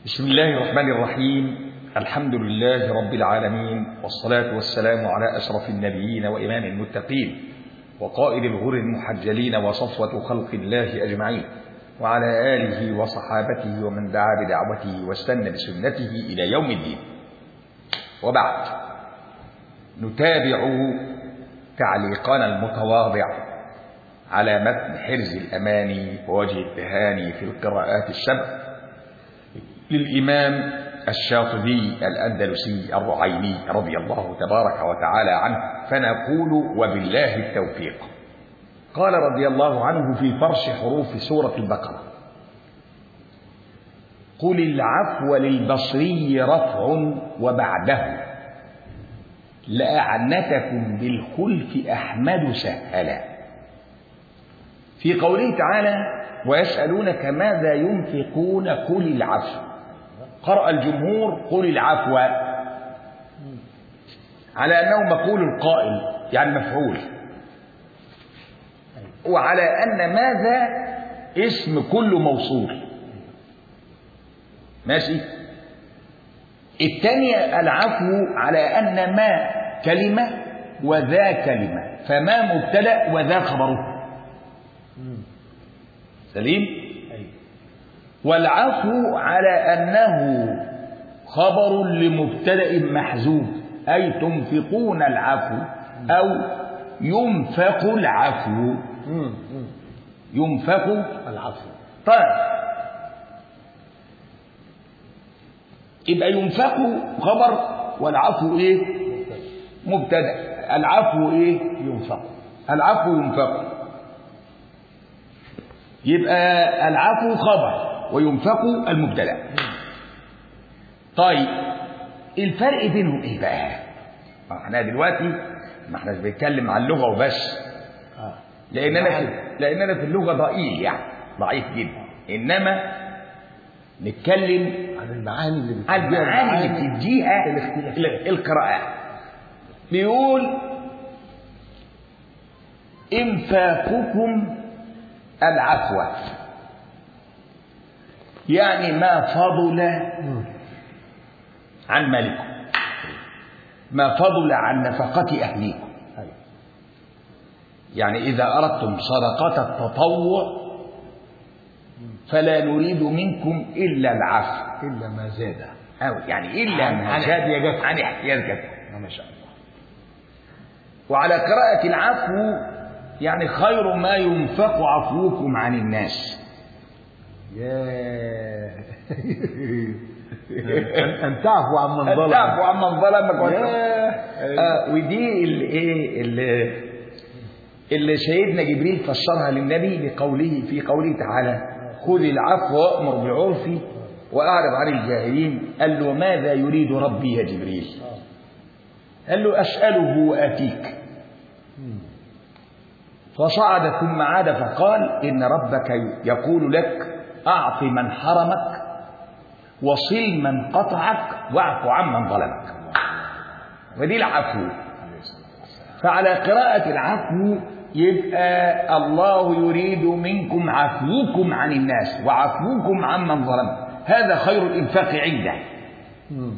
بسم الله الرحمن الرحيم الحمد لله رب العالمين والصلاة والسلام على أشرف النبيين وإمام المتقين وقائد الغر المحجلين وصفوة خلق الله أجمعين وعلى آله وصحابته ومن دعا بدعوته واستنى بسنته إلى يوم الدين وبعد نتابع تعليقنا المتواضع على متن حرز الأماني ووجه التهاني في القراءات السبع للإمام الشاطبي الأندلسي الرعيني رضي الله تبارك وتعالى عنه فنقول وبالله التوفيق قال رضي الله عنه في فرش حروف سورة البقرة قل العفو للبصري رفع وبعده لأعنتكم بالخلف أحمد سهلا في قوله تعالى ويسألونك ماذا ينفقون قل العفو قرأ الجمهور قل العفو على أنه مقول القائل يعني مفعول وعلى أن ماذا اسم كل موصول ماشي الثانية العفو على أن ما كلمة وذا كلمة فما مبتدأ وذا خبره سليم والعفو على أنه خبر لمبتدأ محذوف أي تنفقون العفو أو ينفق العفو ينفق العفو طيب يبقى ينفق خبر والعفو ايه مبتدا العفو ايه ينفق العفو ينفق يبقى العفو خبر وينفق المبتدا طيب الفرق بينهم ايه بقى ما احنا دلوقتي ما احناش بنتكلم عن اللغه وبس آه. لاننا في لاننا في اللغه ضئيل يعني ضعيف جدا انما نتكلم عن المعاني اللي عن المعاني اللي بتديها الاختلاف. ال- القراءات بيقول انفاقكم العفو يعني ما فضل مم. عن مالكم ما فضل عن نفقة أهليكم أيوة. يعني إذا أردتم صدقة التطوع فلا نريد منكم إلا العفو إلا ما زاد أو يعني إلا عن- ما عن زاد احتياجاتكم. عن احتياجاتكم ما شاء الله وعلى قراءة العفو يعني خير ما ينفق عفوكم عن الناس يا أن- أن تعفو عن من ظلم تعفو عمن ظلمك وت- ياه. آه ودي الايه اللي, اللي سيدنا جبريل فسرها للنبي بقوله في قوله تعالى خذ العفو وامر بالعرف واعرض عن الجاهلين قال له ماذا يريد ربي يا جبريل قال له اساله واتيك فصعد ثم عاد فقال ان ربك يقول لك اعط من حرمك وصل من قطعك واعف عمن ظلمك ودي العفو فعلى قراءة العفو يبقى الله يريد منكم عفوكم عن الناس وعفوكم عمن ظلم هذا خير الإنفاق عنده مم.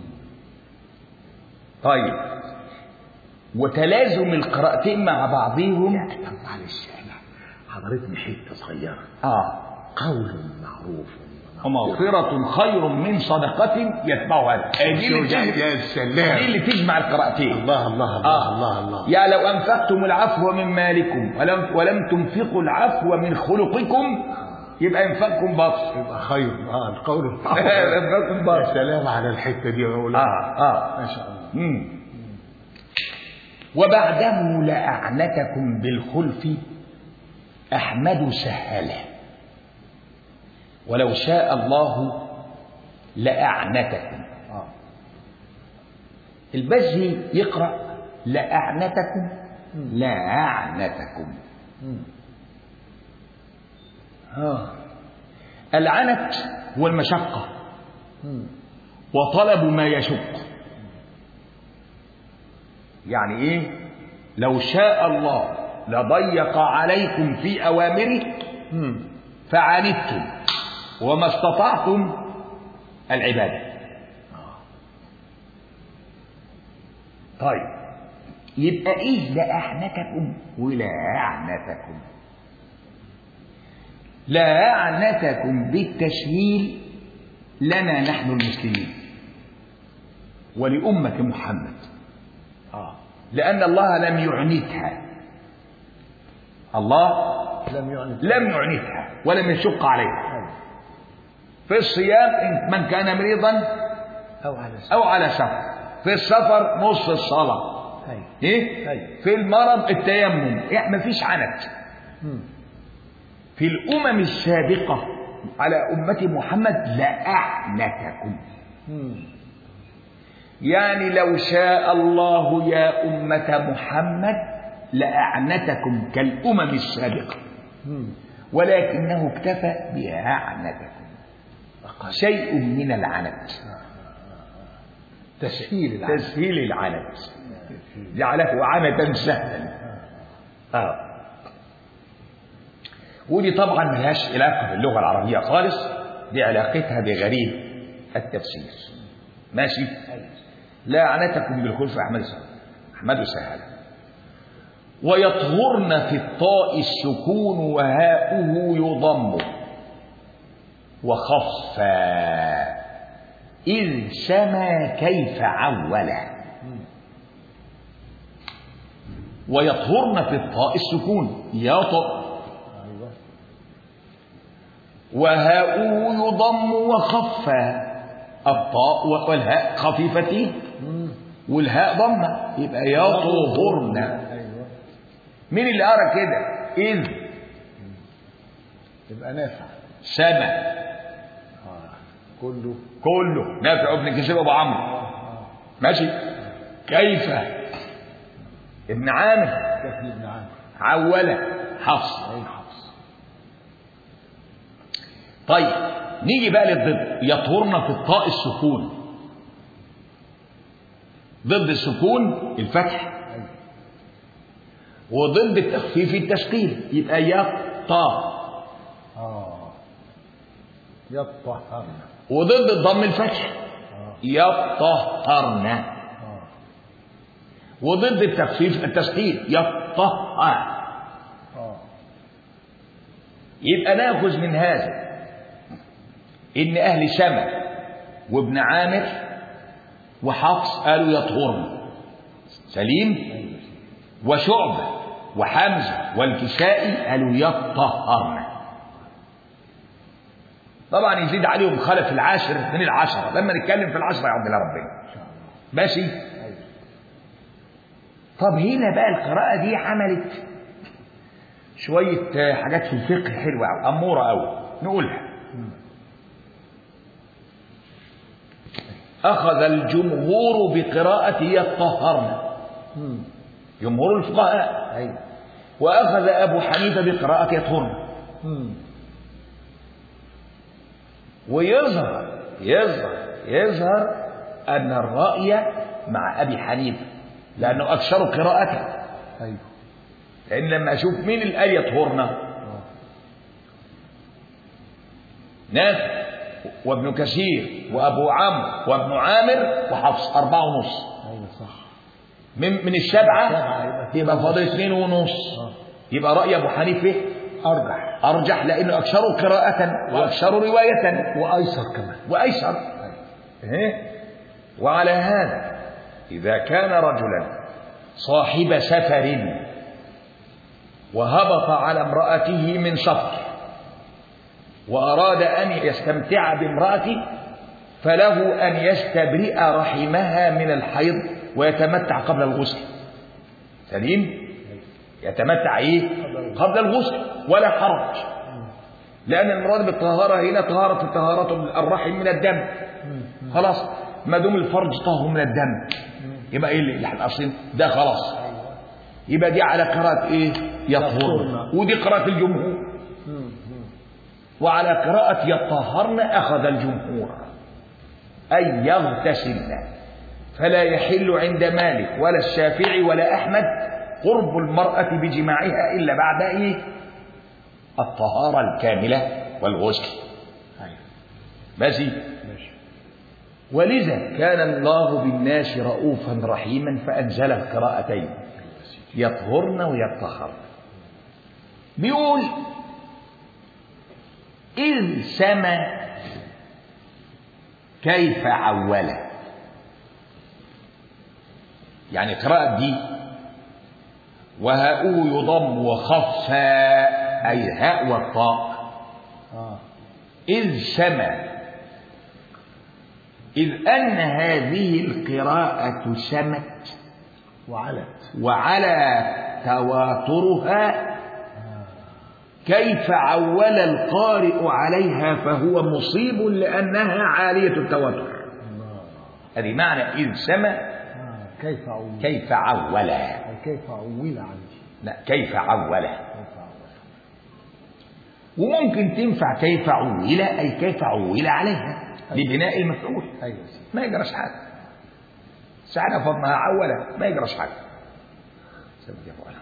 طيب وتلازم القراءتين مع بعضهم طب معلش احنا حضرتني حته صغيره آه قول معروف ومغفرة خير من صدقة يتبعها دي اللي يا تجمع- يا سلام دي اللي تجمع القراءتين الله الله الله الله الله يا لو أنفقتم العفو من مالكم ولم, ولم تنفقوا العفو من خلقكم يبقى إنفاقكم باطل يبقى خير اه القول إنفاقكم يا باطل سلام على الحته دي اقول آه آه ما شاء الله مم. وبعده لأعنتكم بالخلف أحمد سهلا ولو شاء الله لأعنتكم اه البزي يقرأ لأعنتكم لأعنتكم مم. آه. العنت هو المشقة مم. وطلب ما يشق يعني ايه لو شاء الله لضيق عليكم في اوامره مم. فعنتم وما استطعتم العبادة طيب يبقى إيه لأعنتكم ولعنتكم لعنتكم بالتسهيل لنا نحن المسلمين ولأمة محمد اه لأن الله لم يعنتها الله لم يعني لم يعنتها ولم يشق عليها أيوة. في الصيام إن من كان مريضا او على أو على سفر في السفر نصف الصلاة ايوه إيه؟ أيوة. في المرض التيمم يعني مفيش عنت مم. في الأمم السابقة على أمة محمد لأعنتكم مم. يعني لو شاء الله يا أمة محمد لأعنتكم كالأمم السابقة مم. ولكنه اكتفى بأعنتكم شيء من العنت تسهيل العمل تسهيل العنت جعله عنتا سهلا آه. ودي طبعا ملهاش علاقة باللغة العربية خالص دي علاقتها بغريب التفسير ماشي لا عنتكم بالخلف أحمد سهل أحمد سهل ويطهرن في الطاء السكون وهاؤه يضم وخفا إذ سما كيف عولا ويطهرن في الطاء السكون يطأ ايوه وهاؤه يضم وخفا الطاء والهاء خفيفتين مم. والهاء ضمة يبقى يطهرن ايوه مين اللي قرا كده إذ يبقى نافع سما اه كله كله نافع ابن كثير ابو عمرو اه ماشي كيف ابن عامر كفي ابن عامر عولة حفص عين حفص طيب نيجي بقى للضد يطهرن في الطاء السكون ضد السكون الفتح ايوه وضد التخفيف التثقيل يبقى يطا اه يطهرن وضد الضم الفتح اه يطهرن اه وضد التخفيف التثقيل يطهر اه يبقى ناخذ من هذا ان اهل سما وابن عامر وحفص قالوا يطهرن سليم ايوه وشعبة وحمزة والكسائي قالوا يطهرن طبعا يزيد عليهم خلف العاشر من العشرة لما نتكلم في العشرة يعود الله ربنا ان شاء الله ماشي ايوه طب هنا بقى القراءة دي عملت شوية آه، حاجات في الفقه حلوة أوي أمورة أوي نقولها مم. أخذ الجمهور بقراءة يطهرن مم. جمهور الفقهاء ايوه وأخذ أبو حنيفة بقراءة يطهرن مم. ويظهر يظهر يظهر أن الرأي مع أبي حنيفة لأنه أكثر قراءة ايوه لأن لما أشوف مين اللي قال يطهرنا اه نافع وابن كثير وأبو عمرو وابن عامر وحفص أربعة ونص ايوه صح من من السبعة سبعة يبقى اتنين يبقى ونص. فاضل اثنين ونص اه يبقى رأي أبو حنيفة ارجح أرجح لأنه أكثر قراءة وأكثر رواية وايسر كمان وأيسر ايوه إيه؟ وعلى هذا إذا كان رجلا صاحب سفر وهبط على امرأته من سفر وأراد أن يستمتع بامرأته فله أن يستبرئ رحمها من الحيض ويتمتع قبل الغسل سليم يتمتع ايه قبل الغسل ولا حرج لأن المراد بالطهارة هنا طهارة طهارة الرحم من الدم خلاص ما دام الفرج طهر من الدم يبقى ايه اللي الاصل ده خلاص يبقى دي على قراءة ايه يطهرن يطهرن. ودي قراءة الجمهور مم. مم. وعلى قراءة يطهرن أخذ الجمهور أي يغتسلن فلا يحل عند مالك ولا الشافعي ولا أحمد قرب المرأة بجماعها إلا بعد إيه؟ الطهارة الكاملة والغسل ايوه ماشي ماشي ولذا كان الله بالناس رؤوفا رحيما فأنزل القراءتين يطهرن ويطهرن بيقول إذ سما كيف عول يعني قراءة دي وهاء يضم وخف أي الهاء والطاء اه إذ سما إذ أن هذه القراءة سمت وعلت وعلى تواترها كيف عول القارئ عليها فهو مصيب لأنها عالية التواتر الله هذه معنى إذ سما آه. كيف عول كيف عول أي كيف عول عندي لا كيف عول كيف عول وممكن تنفع كيف عول أي كيف عول عليها لبناء المفعول ايوه يا سيدي ما يجراش حاجة ساعة فضنها عولة ما يجراش حاجة سبب يفعلها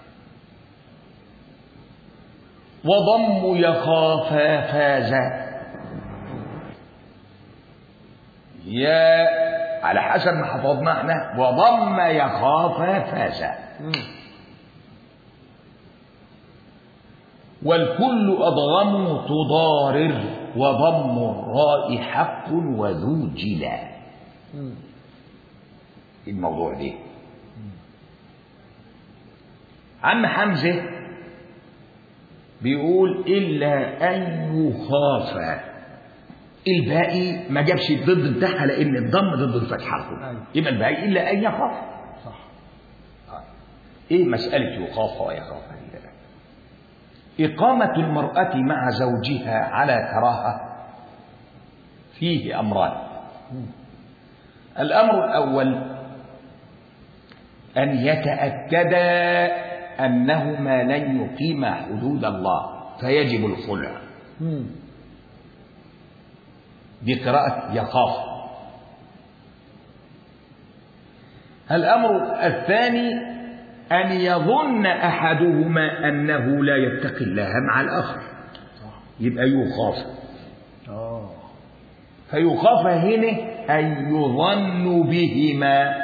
وضم يخاف فاز يا على حسب ما حفظنا احنا وضم يخاف فاز مم. والكل أضغم تضارر وضم الراء حق وذو جلا مم. الموضوع ده عم حمزة بيقول إلا أن يخاف الباقي ما جابش الضد بتاعها لأن الضم ضد الفتحة أيوة. يبقى الباقي إلا أن يخاف صح إيه مسألة يخاف ويخاف هذه بقى؟ إقامة المرأة مع زوجها على كراهة فيه أمران مم. الأمر الأول أن يتأكدا أنهما لن يقيما حدود الله فيجب الخلع مم. بقراءة يخاف الأمر الثاني أن يظن أحدهما أنه لا يتقي الله مع الآخر صح يبقى يخاف اه فيخاف هنا أن يظن بهما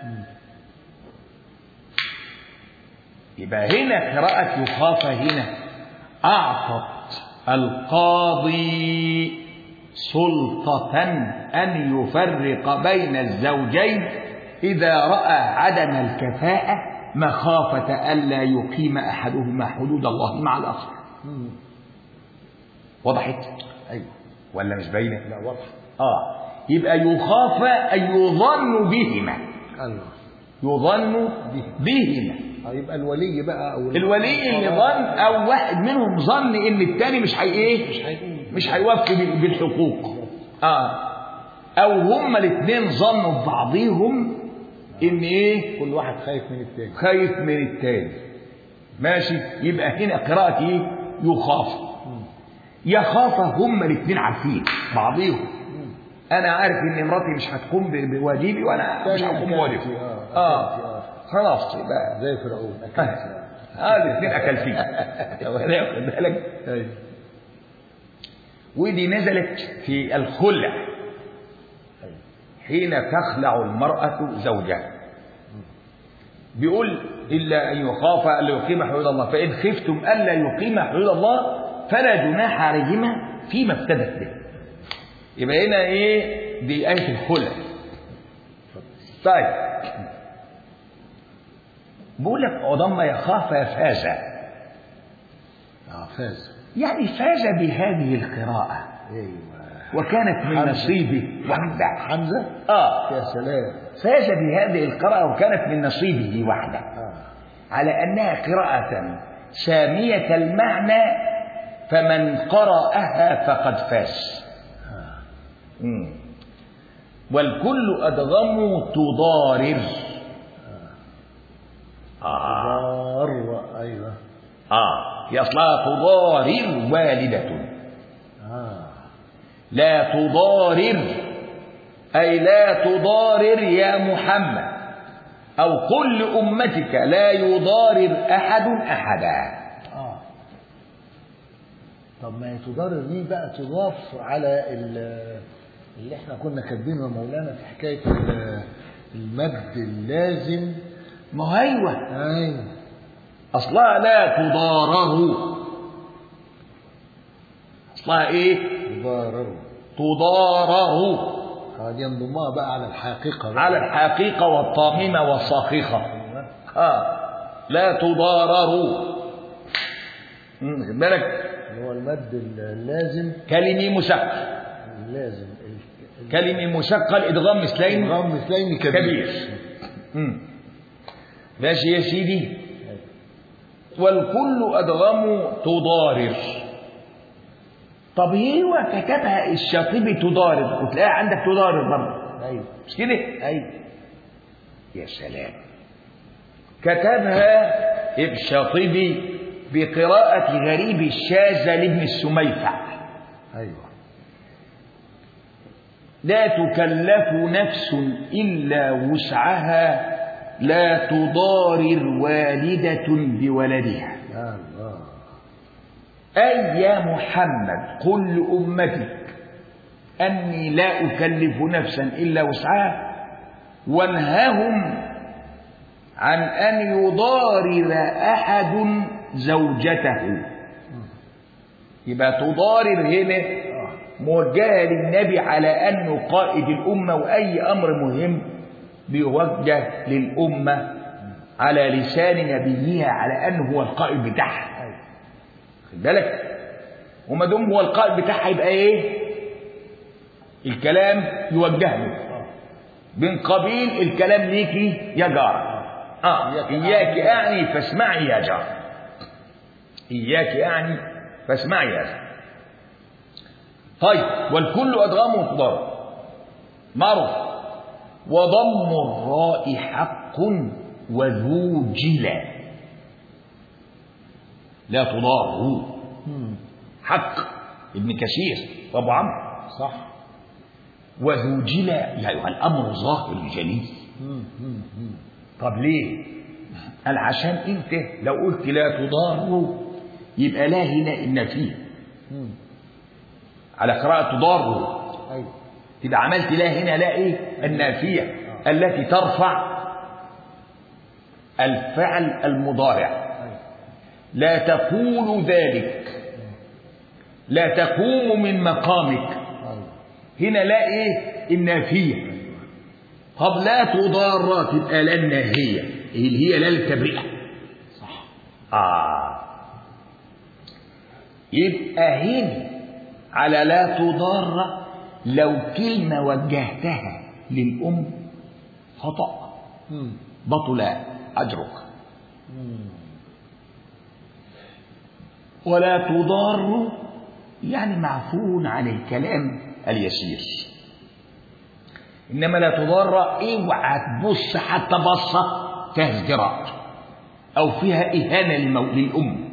يبقى هنا قراءة يخاف هنا أعطت القاضي سلطة أن يفرق بين الزوجين إذا رأى عدم الكفاءة مخافة ألا يقيم أحدهما حدود الله مع الآخر مم. وضحت ايوه ولا مش باينة؟ لا واضح آه يبقى يخاف أن يظن بهما ايوه يظن بهما آه، يبقى الولي بقى او الولي اللي ظن او واحد منهم ظن ان التاني مش هي ايه مش هيقوم مش هيوفي بال- بالحقوق اه او هما الاثنين ظنوا ببعضهم ان ايه كل واحد خايف من التاني خايف من التاني ماشي يبقى هنا قراءة ايه يخاف يخاف هما الاثنين عارفين بعضيهم انا عارف ان مراتي مش هتقوم ب- بواجبي وانا مش تاني هقوم أكلتي، بواجبي آه، اه أكلتي، آه. خلاص يبقى زي فرعون اكلت اه الاثنين اكل فيه واخد بالك ايوه ودي نزلت في الخلع ايوه حين تخلع المرأة زوجها بيقول إلا أن يخاف ألا يقيم حدود الله فإن خفتم ألا يقيم حدود الله فلا جناح عليهما فيما افتدت به يبقى هنا إيه دي آية الخلع طيب بيقول لك وضم يخاف فاز اه فاز يعني فاز بهذه القراءة ايوه وكانت من حمزة. نصيبه وحده حمزه آه يا سلام فاز بهذه القراءة وكانت من نصيبه وحده اه على أنها قراءة سامية المعنى فمن قرأها فقد فاز آه. مم. والكل أدغم تضارر آه ضار ايوه آه هي أصلها تضارر والدة اه لا تضارر أي لا تضارر يا محمد أو قل لأمتك لا يضارر أحد أحدا اه طب ما هي تضارر دي بقى تضاف على ال اللي احنا كنا كاتبينه يا مولانا في حكايه ال- المد اللازم ما هو ايوه ايوه اصلها لا تضارر اصلها ايه يضارر تضارر هذه ينضمها بقى على الحقيقه بقى. على الحقيقة والطاممة والصاخخة أيوة. آه لا تضارروا مم، خد بالك اللي هو المد اللازم كلمي مثقل اللازم ال- ال- كلمي مثقل ادغام مثلين الرغم مثلين كبير كبير مم. ماشي يا سيدي والكل ادغام تضارر طب هو كتبها الشاطبي تضارر وتلاقيها عندك تضارر برضه ايوه مش كده ايوه يا سلام كتبها الشاطبي بقراءة غريب الشاذة لابن السميفع ايوه لا تكلف نفس إلا وسعها لا تضارر والدة بولدها يا الله أي يا محمد قل لأمتك أني لا أكلف نفسا إلا وسعها وانههم عن أن يضارر أحد زوجته يبقى تضارر هنا اه موجهة للنبي على أنه قائد الأمة وأي أمر مهم بيوجه للأمة على لسان نبيها على أنه هو القائد بتاعها ايوه خد بالك وما دام هو القائد بتاعها يبقى ايه الكلام يوجه له اه من قبيل الكلام ليكي يا جار اه إياك اياك أعني. اعني فاسمعي يا جار اياك اعني فاسمعي يا جار طيب والكل ادغام تضار معروف وضم الراء حق وذو جلا لا تضار مم. حق ابن كثير وابو عمرو صح وذو جلا يا ايها الامر ظاهر جلي مم. مم. مم. طب ليه قال عشان انت لو قلت لا تضار يبقى لا هنا النفي مم. على قراءة تضار ايوه تبقى عملت لا هنا لا ايه النافية التي ترفع الفعل المضارع ايوه لا تقول ذلك لا تقوم من مقامك ايوه هنا لا ايه النافية طب لا تضار تبقى لا الناهية اللي هي لا التبرئة صح آه يبقى هنا على لا تضار لو كلمة وجهتها للأم خطأ مم. بطل أجرك مم. ولا تضار يعني معفو عن الكلام اليسير إنما لا تضار اوعى تبص حتى بصة فيها ازدراء أو فيها إهانة للمو... للأم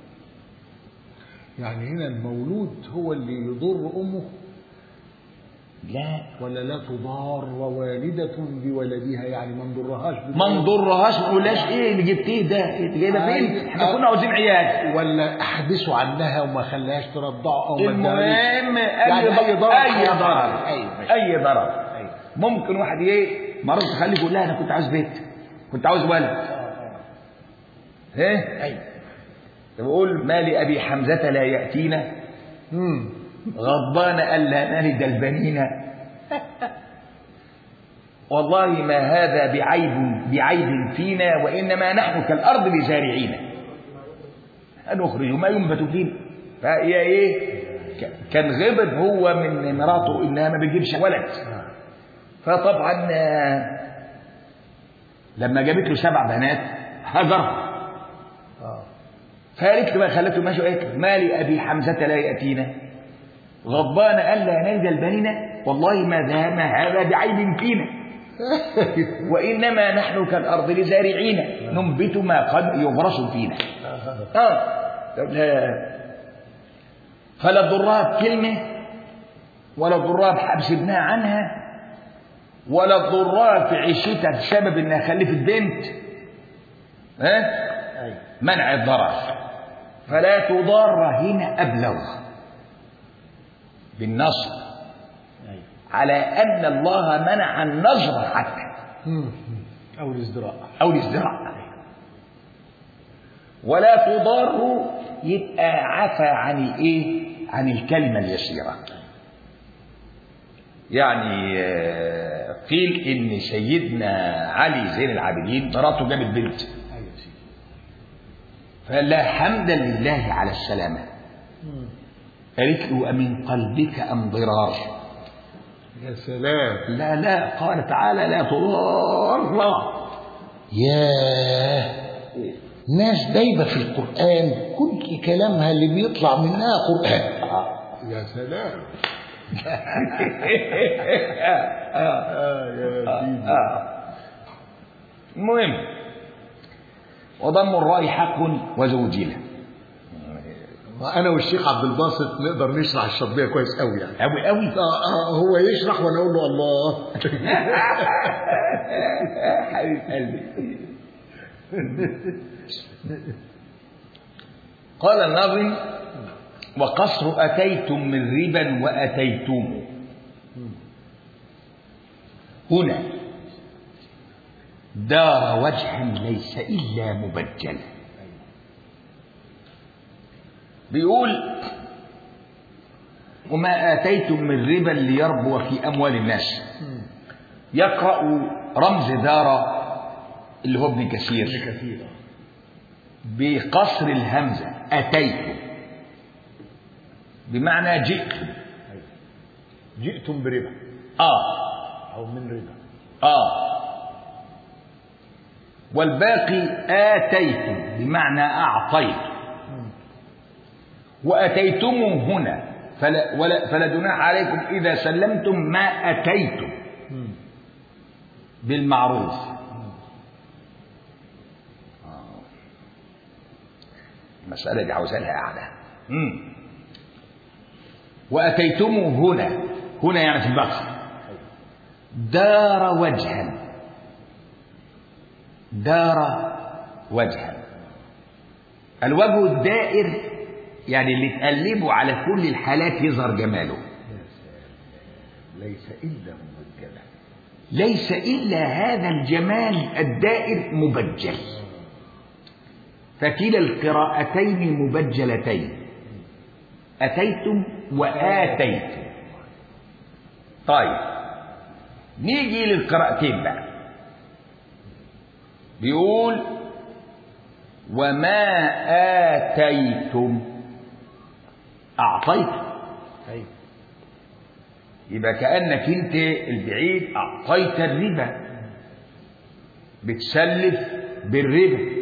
يعني هنا المولود هو اللي يضر امه لا ولا لا تضار والدة بولدها يعني ما نضرهاش بضر- ما نضرهاش ما نقولهاش ايه اللي جبتيه ده انت جايبه فين أيوة. احنا كنا عاوزين عيال ولا احبسه عنها وما خلاهاش ترضعه او ما ادهالوش. المهم يعني اي أي ضرر اي حيوان. ضرر أيوة، ماشي. اي ضرر أيوة. ممكن واحد ايه مرة تخليه يقول لها انا كنت عاوز بيت كنت عاوز ولد ايه ايوه بقول ما لابي حمزه لا ياتينا مم. غضبان الا نلد البنين والله ما هذا بعيب بعيب فينا وانما نحن كالارض لزارعين نخرج ما ينبت فينا فهي ايه ك- كان غضب هو من مراته انها ما بتجيبش ولد آه. فطبعا آه، لما جابت له سبع بنات هجرها اه فقالت له ما خلته ماشي قالت له ما لأبي حمزة لا يأتينا غضبان ألا نلد البنين والله ما ذا ما هذا بعيب فينا وإنما نحن كالأرض لزارعين ننبت ما قد يغرس فينا آه. لا. فلا تضرها بكلمة ولا تضرها بحبس ابنها عنها ولا تضرها في عيشتها بسبب انها خلفت بنت ها ايوه منع الضرر فلا تضار هنا أبلغ بالنصب ايوه على أن الله منع النظر حتى مم. أو الازدراء أو الازدراء ولا تضار يبقى عفى عن الايه عن الكلمة اليسيرة يعني آه، قيل ان سيدنا علي زين العابدين مراته جابت بنت أيوة يا سيدي فلا حمدا لله على السلامة مم. قالت له أمن قلبك أم ضرار يا سلام لا لا قال تعالى لا تضار ياه ناس دايبة في القرآن كل كلامها اللي بيطلع منها قرآن يا سلام آه. آه يا سيدي آه. المهم وضم الراء حق وزوجله انا والشيخ عبد الباسط نقدر نشرح الشطبيه كويس قوي يعني أوي أوي آه آه هو يشرح وانا اقول له الله حبيب قلبي قال الناظم وقصر أتيتم من ربا وأتيتم هنا دار وجها ليس إلا مبجل بيقول وما آتيتم من ربا ليربو في أموال الناس يقرأ رمز دار اللي هو ابن كثير كثير بقصر الهمزة أتيت بمعنى جئت جئتم بربا آه او من ربا آه والباقي آتيت بمعنى أعطيت وأتيتم هنا فلا, ولا فلا جناح عليكم إذا سلمتم ما أتيتم مم. بالمعروف المسألة دي عاوزة لها قعدة مم. وأتيتم هنا هنا يعني في البقرة دار وجها دار وجها الوجه الدائر يعني اللي تقلبه على كل الحالات يظهر جماله ليس الا مبجلا ليس إلا هذا الجمال الدائر مبجل فكلا القراءتين مبجلتين أتيتم وآتيتم طيب نيجي للقراءتين بقى بيقول وما آتيتم أعطيتم ايوه يبقى كأنك أنت البعيد أعطيت الربا بتسلف بالربا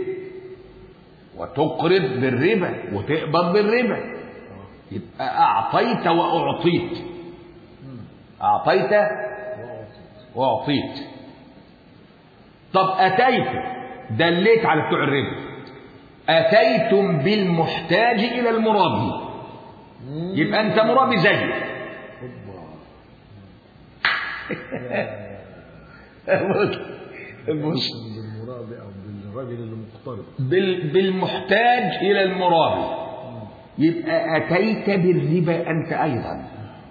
وتقرض بالربا وتقبض بالربا يبقى أعطيت وأعطيت أعطيت وأعطيت طب أتيت دليت على بتوع الربا أتيتم بالمحتاج إلى المرابي يبقى أنت مرابي زيه بص بالمرابي او بالراجل اللي مقترض بال- بالمحتاج إلى المرابي يبقى أتيت بالربا أنت أيضا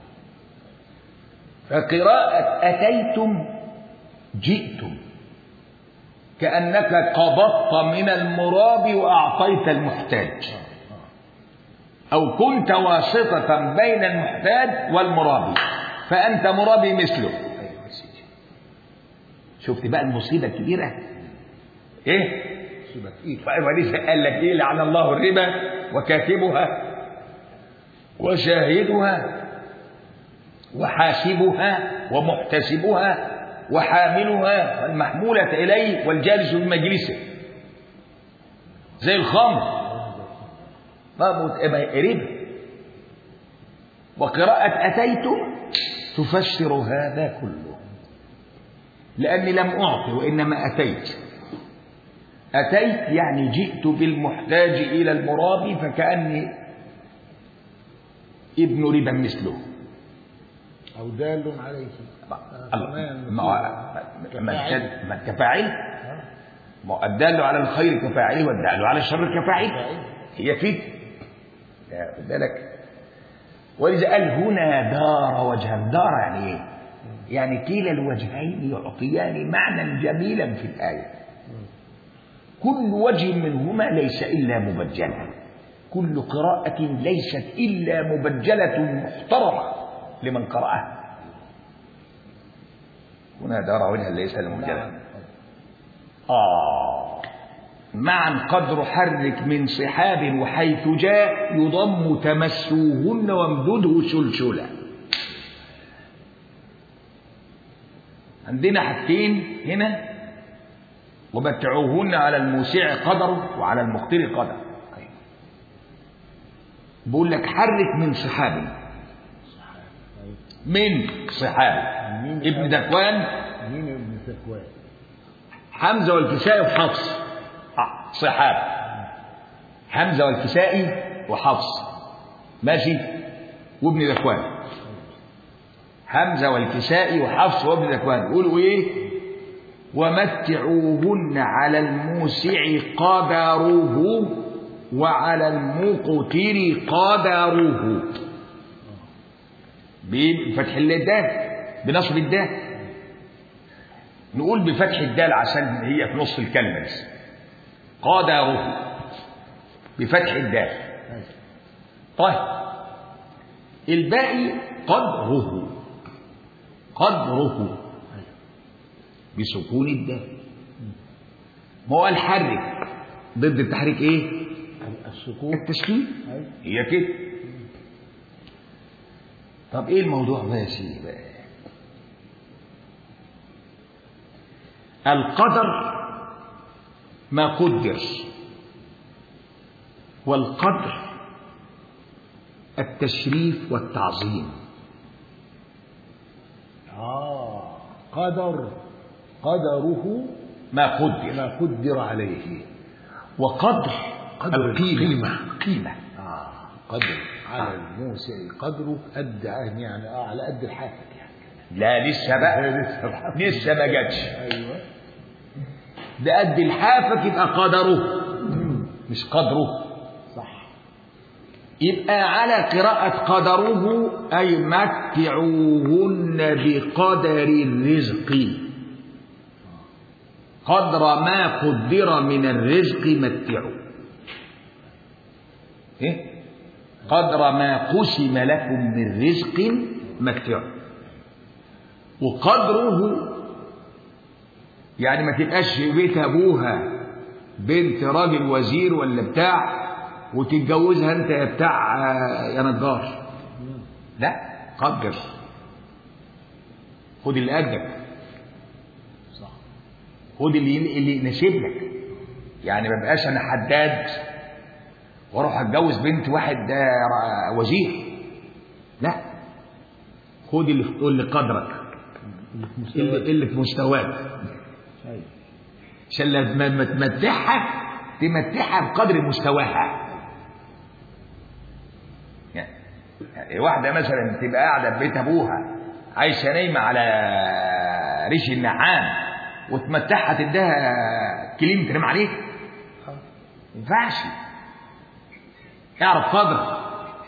فقراءة أتيتم جئتم كأنك قبضت من المرابي وأعطيت المحتاج أو كنت واسطة بين المحتاج والمرابي فأنت مرابي مثله ايوه يا سيدي شفت بقى المصيبة الكبيرة إيه سيبك ايه وليس قال لك ايه لعن الله الربا وكاتبها وشاهدها وحاسبها ومحتسبها وحاملها والمحمولة إليه والجالس في مجلسه زي الخمر طب ربا وقراءة أتيت تفسر هذا كله لأني لم أعطي وإنما أتيت أتيت يعني جئت بالمحتاج إلى المرابي فكأني ابن ربا مثله او دال عليه الله ما هو- ما الكد- ما كفاعل ما هو الدال على الخير كفاعله والدال على الشر كفاعله هي كده يا خد بالك ولذا قال هنا دار وجها دار يعني ايه يعني كلا الوجهين يعطيان معنى جميلا في الآية كل وجه منهما ليس إلا مبجلا كل قراءة ليست إلا مبجلة محترمة لمن قرأها هنا دار وجها ليس لمبجلا آه معا قدر حرك من صحاب وحيث جاء يضم تمسوهن وامدده سلسلا عندنا حاجتين هنا ومتعوهن على الموسع قدره وعلى المقتر قدره بقول لك حرك من صحابي من صحابي مين ابن دكوان مين ابن تكوان حمزة والكسائي وحفص آه، صحابي حمزة والكسائي وحفص ماشي وابن ذكوان حمزة والكسائي وحفص وابن ذكوان يقولوا ايه ومتعوهن على الموسع قدره وعلى المقتر قدره بفتح الدال بنصب الدال نقول بفتح الدال عشان هي في نص الكلمة بس قدره بفتح الدال طيب الباقي قدره قدره بسكون الدال ما هو الحرك ضد التحريك ايه السكون التسكين أيوة. هي كده طب ايه الموضوع بقى يا سيدي بقى القدر ما قدر والقدر التشريف والتعظيم آه قدر قدره ما قدر ما قدر عليه وقدر قدر القيمة قيمة آه قدر على الموسع قدره قد يعني آه على قد الحافظ يعني لا لسه بقى لسه لسه ما جاتش ايوه ده قد الحافك يبقى قدره مش قدره صح يبقى على قراءة قدره أي متعوهن بقدر الرزق قدر ما قدر من الرزق متعوا إيه؟ قدر ما قسم لكم من رزق متعوا وقدره يعني ما تبقاش في بيت ابوها بنت راجل وزير ولا بتاع وتتجوزها انت يا بتاع آه، يا نجار لا قدر خد اللي قدك صح خد اللي اللي يناسب لك يعني ما بقاش انا حداد واروح اتجوز بنت واحد ده را- وزير لا خد اللي في اللي قدرك اللي, اللي في مستواك ايوه عشان لما ما تمتعها تمتعها بقدر مستواها يعني يعني واحدة مثلا تبقى قاعدة في بيت أبوها عايشة نايمة على ريش النعام وتمتعها تديها كليم تنام عليه ما ينفعش اعرف قدرك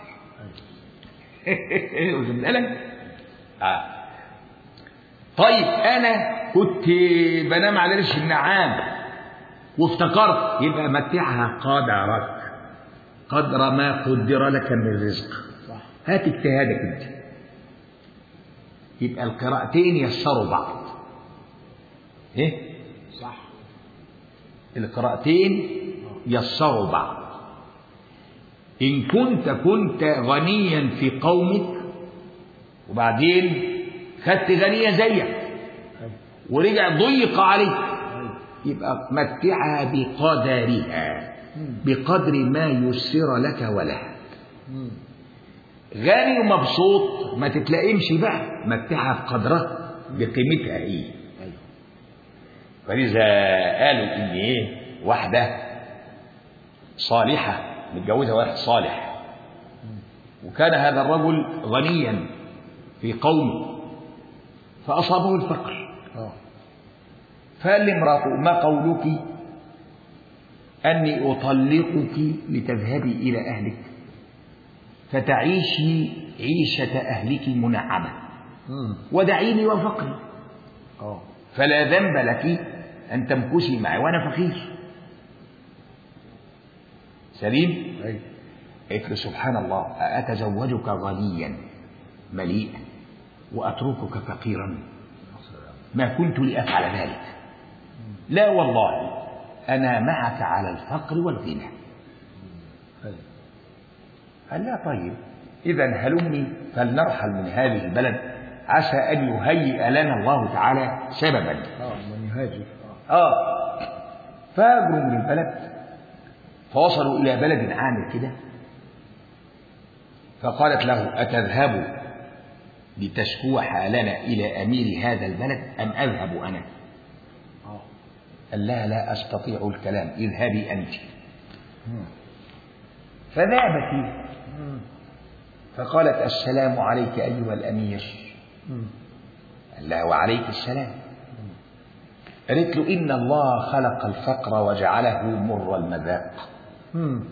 واخد بالك؟ آه. طيب انا كنت بنام على ريش النعام وافتكرت يبقى متعها قدرك قدر ما قدر لك من الرزق صح هات اجتهادك انت يبقى القراءتين يسروا بعض ايه صح القراءتين يسروا بعض إن كنت كنت غنيا في قومك وبعدين خدت غنية زيك ايوه ورجع ضيق عليك ايوه يبقى متعها بقدرها بقدر ما يسر لك ولها مم. غني ومبسوط ما تتلائمش بقى متعها بقدرها بقيمتها هي ايوه فلذا قالوا ان ايه واحده صالحه متجوزه واحد صالح وكان هذا الرجل غنيا في قومه فاصابه الفقر اه فقال لامراته ما قولك اني اطلقك لتذهبي الى اهلك فتعيشي عيشه اهلك منعمه مم. ودعيني وفقري اه فلا ذنب لك أن تمكثي معي وأنا فقير سليم ايوه قلت له سبحان الله أتزوجك غنيا مليئا وأتركك فقيرا ما كنت لأفعل ذلك لا والله أنا معك على الفقر والغنى ايوه قال لا طيب إذا هلمني فلنرحل من هذه البلد عسى أن يهيئ لنا الله تعالى سببا اه من يهاجر اه آه فهاجروا من البلد فوصلوا إلى بلد عامر كده فقالت له أتذهب لتشكو حالنا إلى أمير هذا البلد أم أذهب أنا اه قال لها لا أستطيع الكلام اذهبي أنت مم. فذهبت هي مم. فقالت السلام عليك أيها الأمير مم. قال لها وعليك السلام قالت له إن الله خلق الفقر وجعله مر المذاق مم.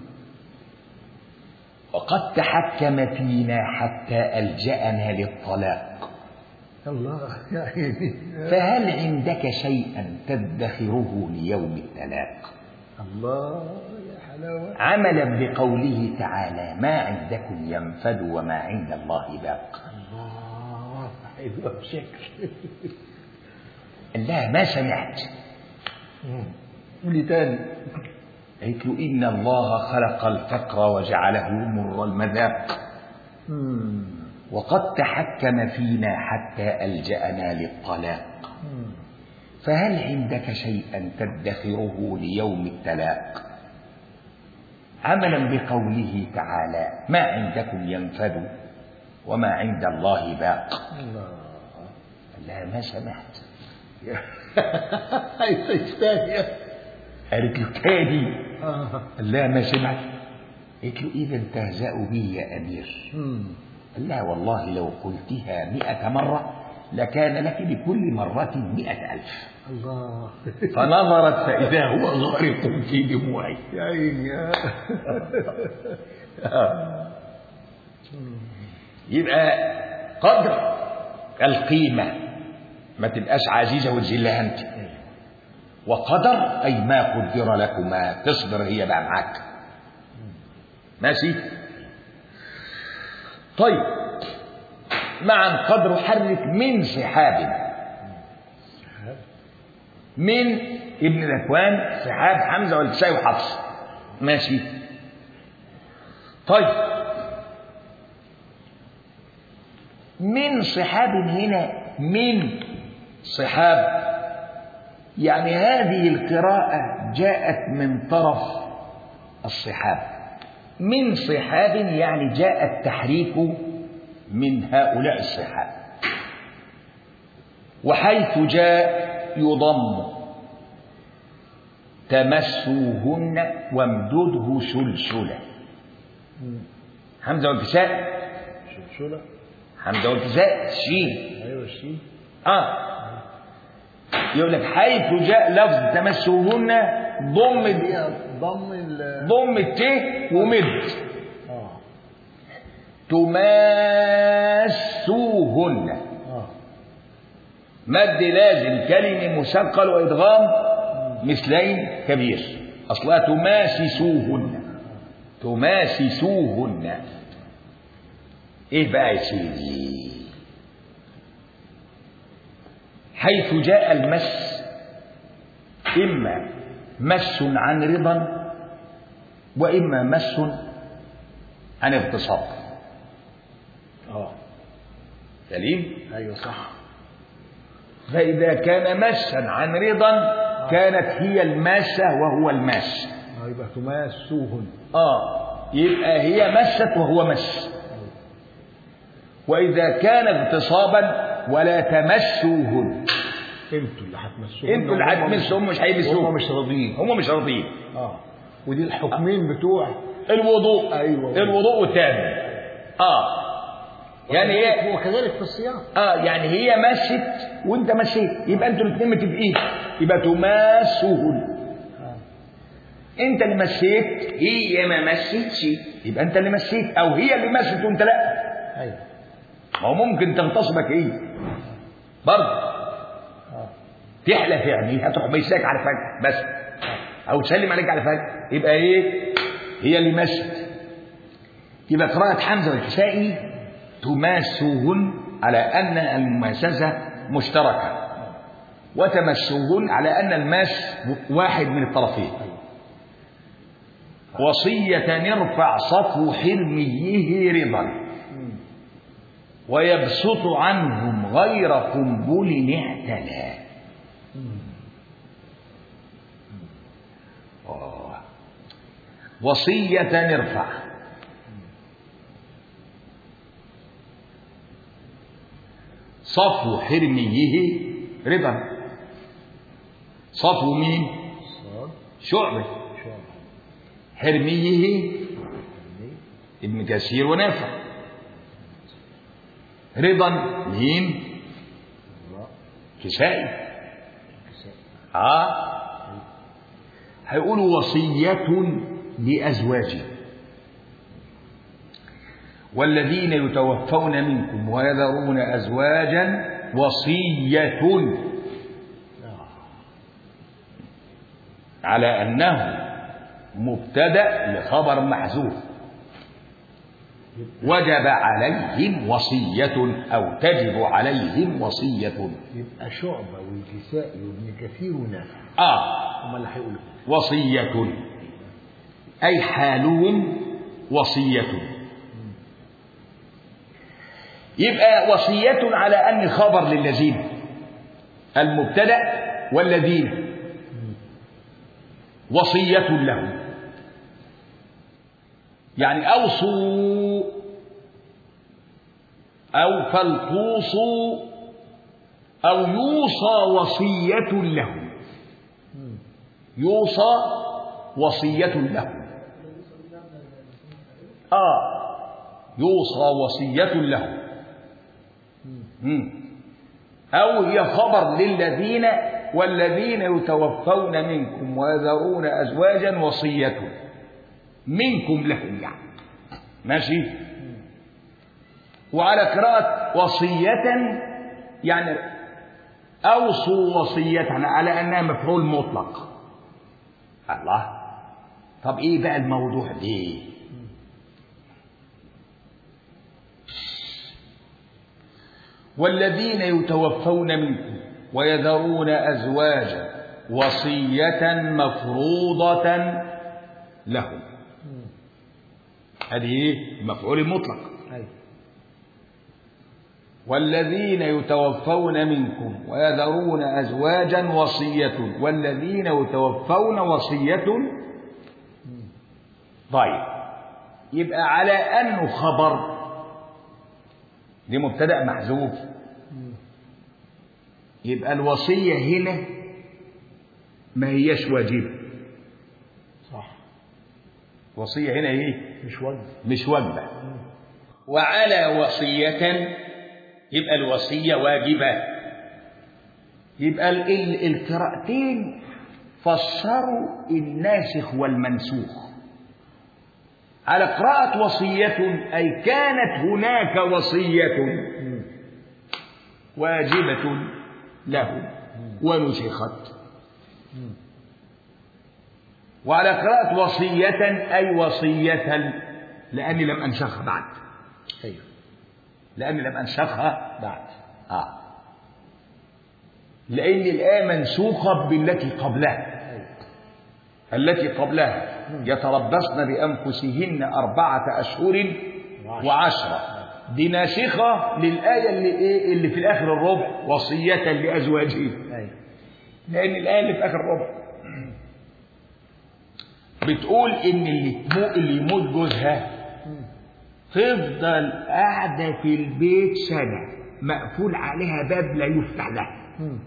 وقد تحكم فينا حتى ألجأنا للطلاق الله يا عيني فهل عندك شيئا تدخره ليوم التلاق الله يا حلاوة عملا بقوله تعالى ما عندكم ينفد وما عند الله باق الله حلوة بشكل قال لها ما سمعت قولي تاني قالت له إن الله خلق الفقر وجعله مر المذاق مم. وقد تحكم فينا حتى ألجأنا للطلاق مم. فهل عندك شيئا تدخره ليوم التلاق عملا بقوله تعالى ما عندكم ينفد وما عند الله باق الله قال لها ما سمعت هاي ثانية قالت له تاني آه. قال لها ما سمعت قالت له إذا تهزأ بي يا أمير مم. قال لها والله لو قلتها مئة مرة لكان لك بكل مرة مئة ألف الله فنظرت فإذا هو غارق في دموعه يا عيني يبقى قدر القيمة ما تبقاش عزيزة وتذلها أنت وقدر أي ما قدر لكما تصبر هي بقى معاك ماشي طيب معا قدر حرك من سحاب من ابن ذكوان سحاب حمزة والكسائي وحفص ماشي طيب من صحاب هنا من صحاب يعني هذه القراءة جاءت من طرف الصحاب من صحاب يعني جاء التحريك من هؤلاء الصحاب وحيث جاء يضم تمسوهن وامدده سلسلة حمزة والكساء شلشلة حمزة والكساء شين ايوه الشين اه يقول لك حيث جاء لفظ تمسوهن ضم هي ضم ال ضم الت ومد اه تماسوهن اه مد لازم كلمة مثقل وإدغام مثلين كبير أصلها تماسسوهن تماسسوهن إيه بقى يا سيدي حيث جاء المس إما مس عن رضا وإما مس عن اغتصاب اه سليم ايوه صح فإذا كان مسا عن رضا كانت هي الماسة وهو الماس اه يبقى تماسوهن آه يبقى هي مست وهو مس وإذا كان اغتصابا ولا تمسوهن انتوا اللي هتمسوهن انتوا اللي وهم هتمسوا هم مش مش- هيمسوك هم مش راضيين هم مش راضيين اه ودي الحكمين بتوع الوضوء أيوة. الوضوء والتامل اه يعني هي وكذلك في الصيام اه يعني هي مست وانت مسيت يبقى انتوا الاثنين متفقين يبقى تماسوهن آه. انت اللي مسيت هي ما مستش يبقى انت اللي مسيت او هي اللي مست وانت لا ايوه ما هو ممكن تغتصبك ايه برضه تحلف يعني هتروح ميساك على فجأة بس او تسلم عليك على فجأة يبقى ايه هي اللي مست يبقى قراءة حمزة والكسائي تماسوهن على أن المماسسة مشتركة وتمسوهن على أن الماس واحد من الطرفين وصية نرفع صفو حرميه رضا ويبسط عنهم غير قنبل اعتلى آه. وصية نرفع صفو حرميه رضا صفو مين صاد شعبة شعب حرميه ابن كثير ونافع رضا مين راء كسائي كساء اه هيقولوا وصية لأزواجه والذين يتوفون منكم ويذرون أزواجا وصية آه. على أنه مبتدأ لخبر محذوف وجب عليهم وصية أو تجب عليهم وصية يبقى شعبة والكسائي وابن كثير ونافع آه هم اللي هيقولوا وصية أي حالهم وصية يبقى وصية على أن خبر للذين المبتدأ والذين وصية لهم يعني أوصوا أو فلتوصوا أو يوصى وصية لهم يوصى وصية له آه يوصى وصية له مم. أو هي خبر للذين والذين يتوفون منكم ويذرون أزواجا وصية منكم لهم يعني ماشي وعلى قراءة وصية يعني أوصوا وصية على أنها مفعول مطلق الله طب ايه بقى الموضوع ليه والذين يتوفون منكم ويذرون ازواجا وصيه مفروضه لهم هذه ايه مفعول مطلق أيوة. والذين يتوفون منكم ويذرون أزواجا وصية والذين يتوفون وصية طيب يبقى على أنه خبر لمبتدأ محذوف يبقى الوصية هنا ما هيش واجبة صح وصية هنا ايه مش وجه مش واجبة وعلى وصية يبقى الوصية واجبة يبقى ال- ال- القراءتين فسروا الناسخ والمنسوخ على قراءة وصية أي كانت هناك وصية واجبة له ونسخت وعلى قراءة وصية أي وصية لأني لم أنسخها بعد أيوة لأني لم أنسخها بعد آه. لأن الآية منسوخة بالتي قبلها أيوة التي قبلها يتربصن بأنفسهن أربعة أشهر وعشرة دي ناسخة للآية اللي إيه اللي في الآخر الربع وصية لأزواجهم أيوة لأن الآية اللي في آخر الربع بتقول إن اللي تمو- اللي يموت جوزها تفضل قاعدة في البيت سنة مقفول عليها باب لا يفتح لها مم.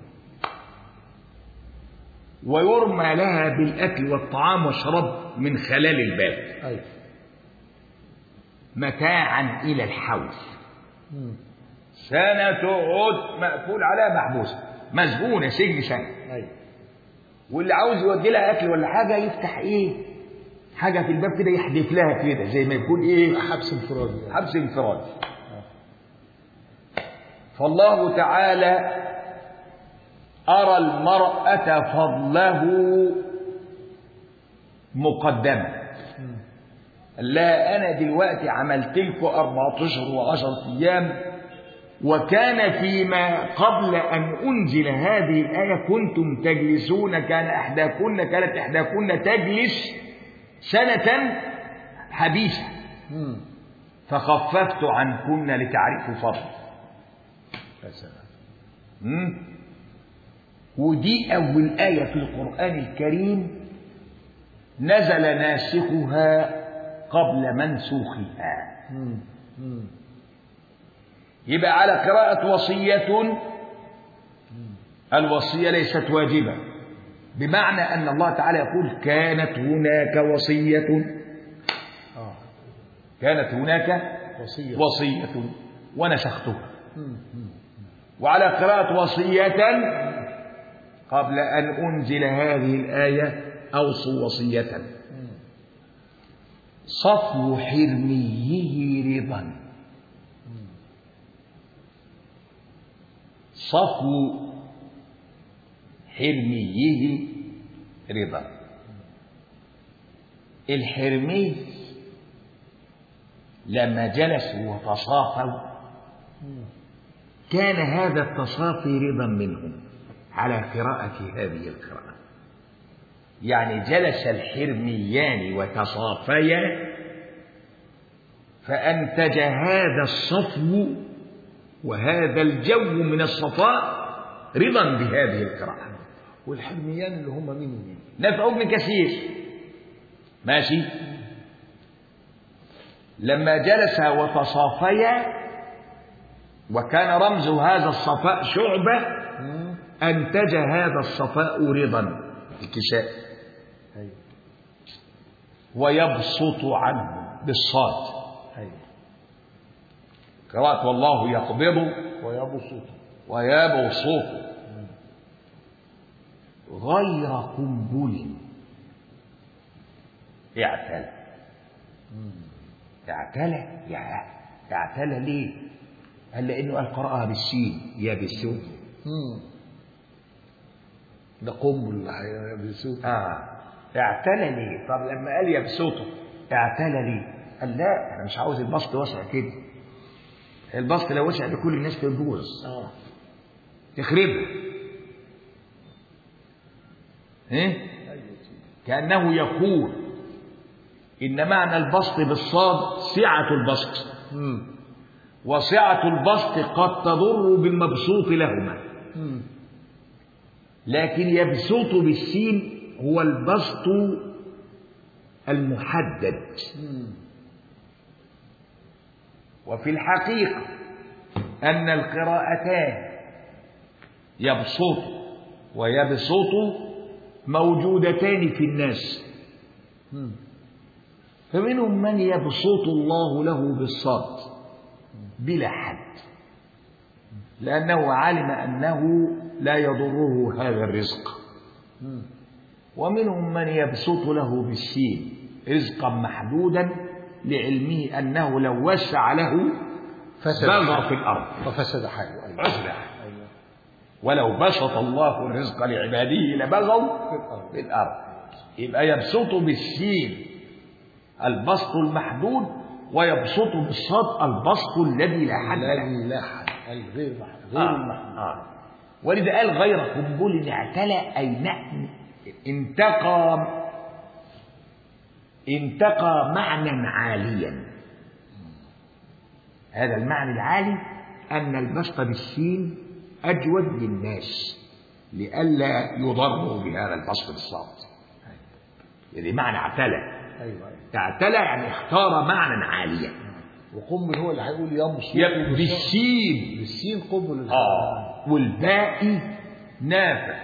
ويرمى لها بالأكل والطعام والشراب من خلال الباب أيوة متاعا إلى الحول مم. سنة تقعد مقفول عليها محبوسة مسجونة سجن سنة أيوة واللي عاوز يودي لها أكل ولا حاجة يفتح إيه حاجة في الباب كده يحدف لها كده زي ما يكون إيه حبس انفرادي حبس انفرادي فالله تعالى أرى المرأة فضله مقدما لا أنا دلوقتي عملت لكم أربعة أشهر وعشرة أيام وكان فيما قبل أن أنزل هذه الآية كنتم تجلسون كان إحداكن كانت إحداكن تجلس سنة حديثة مم. فخففت عنكن لتعرفوا فضل يا سلام مم؟ ودي أول آية في القرآن الكريم نزل ناسخها قبل منسوخها مم. مم. يبقى على قراءة وصية الوصية ليست واجبة بمعنى أن الله تعالى يقول كانت هناك وصية اه كانت هناك وصية وصية ونسختها مم. مم. وعلى قراءة وصية قبل أن أنزل هذه الآية أوصوا وصية صفو حرميه رضا صفو حرميه رضا الحرمي لما جلسوا وتصافوا كان هذا التصافي رضا منهم على قراءة هذه القراءة يعني جلس الحرميان وتصافيا فأنتج هذا الصفو وهذا الجو من الصفاء رضا بهذه القراءة والحرميان اللي هم مين ومين نفع ابن كثير ماشي لما جلس وتصافيا وكان رمز هذا الصفاء شعبة مم. أنتج هذا الصفاء رضا الكساء ايوه ويبسط عنه بالصاد ايوه قراءة والله يقبض ويبسط ويبسط غير قنبل اعتلى اعتلى يا اعتلى ليه؟ قال لانه قال قرأها بالسين يا بالسود مم. ده قنبل اللي هيبسط اه اعتلى ليه؟ طب لما قال يبسطه اعتلى ليه؟ قال لا انا مش عاوز البسط واسع كده البسط لو وسع لكل الناس تبوظ اه تخربها ايه؟ ايوه سيدي كأنه يقول إن معنى البسط بالصاد سعة البسط مم. وسعة البسط قد تضر بالمبسوط لهما مم. لكن يبسط بالسين هو البسط المحدد مم. وفي الحقيقة أن القراءتان يبسط ويبسط موجودتان في الناس مم. فمنهم من يبسط الله له بالصاد بلا حد لأنه علم أنه لا يضره هذا الرزق مم. ومنهم من يبسط له بالسين رزقا محدودا لعلمه أنه لو وسع له فسد بلغ حاله. في الأرض وفسد حاله ايوه أصبح ايوه ولو بسط الله الرزق لعباده لبغوا في الارض في الأرض يبقى يبسط بالسين البسط المحدود ويبسط بالصاد البسط الذي لا حد له الذي لا حد الغير محدود غير آه. المحدود آه. ولذا قال غير قنبل اعتلى أي نعم انتقى انتقى معنى عاليا هذا المعنى العالي أن البسط بالسين أجود للناس لئلا يضروا بهذا البسط بالصاد يعني معنى اعتلى ايوه ايوه اعتلى يعني اختار معنى عاليا وقنبل هو اللي هيقول يبسط يبقى بالصاد. بالسين بالسين قنبل آه والباقي نافع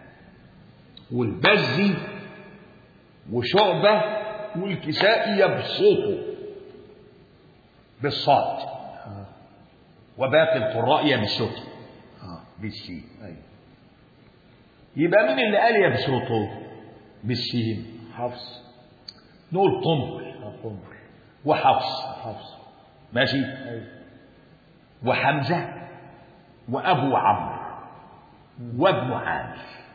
والبزي وشعبة والكسائي يبسطه بالصاد اه وباقي القراء يبسطه اه بالسين ايوه يبقى مين اللي قال يبسطه بالسين حفص نقول قنبل اه قنبل وحفص حفص ماشي ايوه وحمزة وأبو عمرو وابن عامر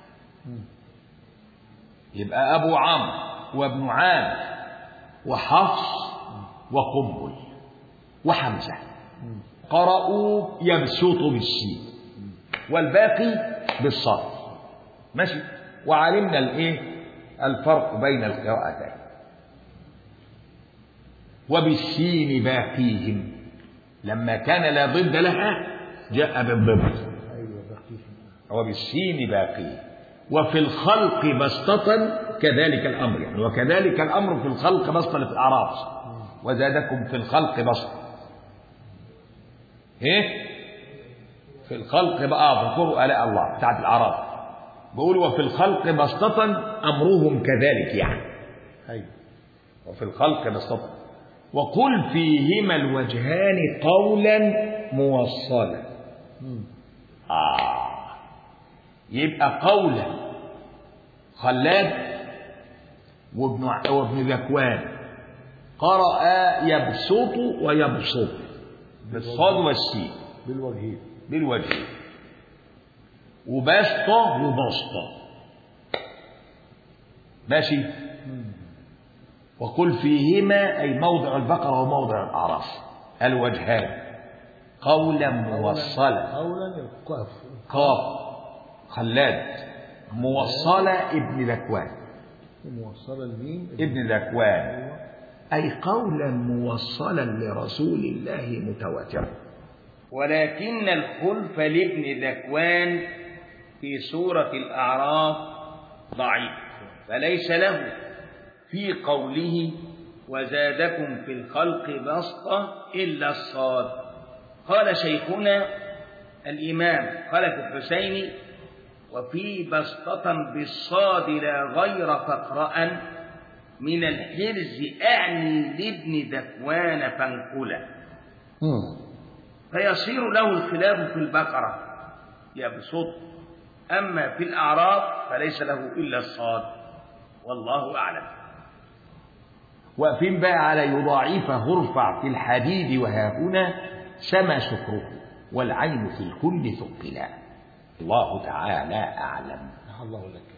يبقى أبو عمرو وابن عامر وحفص وقنبل وحمزة قرأوا يبسط بالسين والباقي بالصاد ماشي وعلمنا الايه الفرق بين القراءتين وبالسين باقيهم لما كان لا ضد لها جاء بالضد ايوه بقيهم وبالسين باقيه وفي الخلق بسطة كذلك الأمر يعني وكذلك الأمر في الخلق بسطة في الأعراف وزادكم في الخلق بسطة إيه؟ في الخلق بقى فاذكروا آلاء الله بتاعت الأعراف بقول وفي الخلق بسطة أمرهم كذلك يعني ايوه وفي الخلق بسطة وقل فيهما الوجهان قولا موصلا آه يبقى قولا خلاد وابن وابن ذكوان قرأ يبسط ويبسط بالصاد والسين بالوجهين بالوجه وبسطة وبسطة ماشي وقل فيهما أي موضع البقرة وموضع الأعراف الوجهان قولا موصلا قولا القاف قاف خلاد موصلة ابن ذكوان موصلة الميم ابن ذكوان أي قولا موصلا لرسول الله متواترا ولكن الخلف لابن ذكوان في سورة الأعراف ضعيف فليس له في قوله وزادكم في الخلق بسطة إلا الصاد قال شيخنا الإمام خلف الحسيني وفي بسطة بالصاد لا غير فقرأ من الحرز أعني لابن ذكوان فانقلا مم. فيصير له الخلاف في البقرة يبسط أما في الأعراف فليس له إلا الصاد والله أعلم واقفين بقى على يضاعفه ارفع في الحديد وها هنا سما شكره والعين في الكل ثقلا الله تعالى أعلم الله لك